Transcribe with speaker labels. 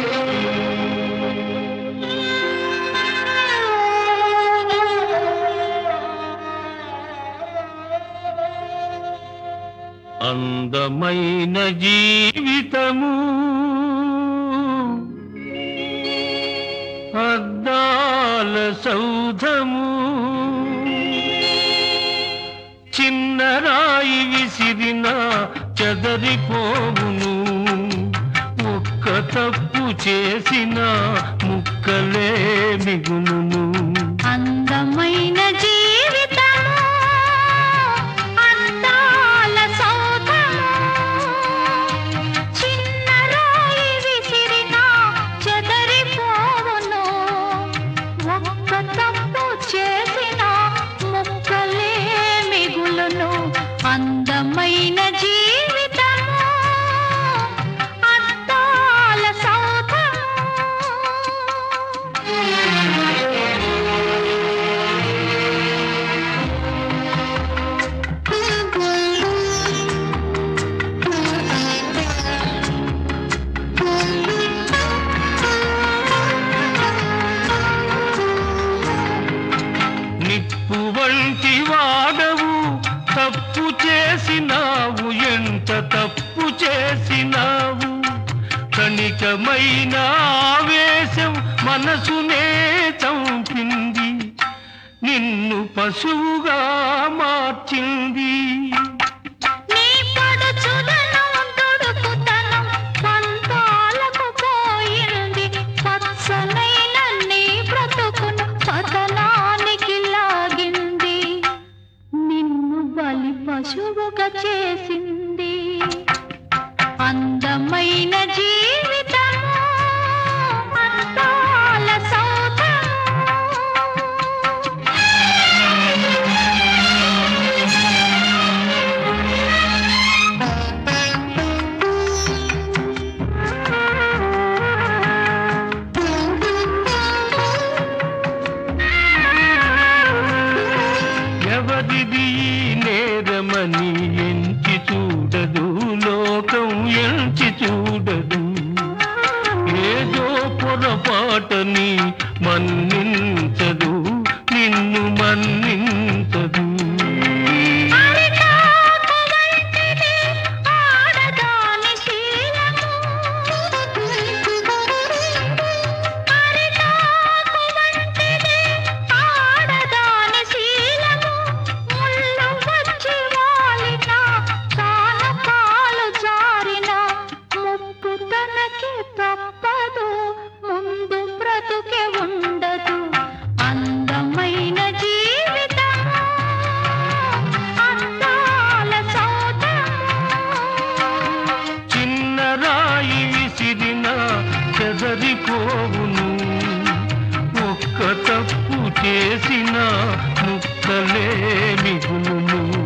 Speaker 1: అందమైన జీవితము అద్దాల సౌధము చిన్న రాయి విసిరిన చెదరిపోవును ఒక్క తప్పు చేసిన ముక్కలే మిగులును
Speaker 2: అందమైన జీవితము అందాల సౌధము చిన్న రాయి విసిరిన చెదరిపోవును ఒక్క తప్పు చేసిన ముక్కలే మిగులును అందమైన జీవితము అద్దాల సౌధము
Speaker 1: నిప్పు వంటి వాడవు తప్పు చేసినావు ఎంత తప్పు చేసినావు కణికమైన ఆవేశం మనసునే చంపింది నిన్ను పశువుగా మార్చింది
Speaker 2: నీ పడుచుదనం దుడుకుతనం పంతాలకు పోయింది పచ్చనైన నీ బ్రతుకును పతనానికి లాగింది నిన్ను బలి పశువుగా చేసింది అందమైన జీవితము అందాల సౌధము
Speaker 1: ఎవరిది ఈ నేరమని ఎంచి చూడదు లోకం ఎంచి చూడదు ఏదో పొరపాటని మన్నించదు నిన్ను మన్నించదు
Speaker 2: అరిటాకు వంటిది ఆడదాని శీలము. అరిటాకు వంటిది ఆడదాని శీలము. ముళ్ళు వచ్చి వాలినా, కానకాలు జారినా, ముప్పు తనకి తప్పదు ముందు బ్రతుకే ఉండదు అందమైన జీవితము అందాల సౌధము
Speaker 1: చిన్న రాయి విసిరిన చెదరిపోవును ఒక్క తప్పు చేసిన ముక్కలే మిగులును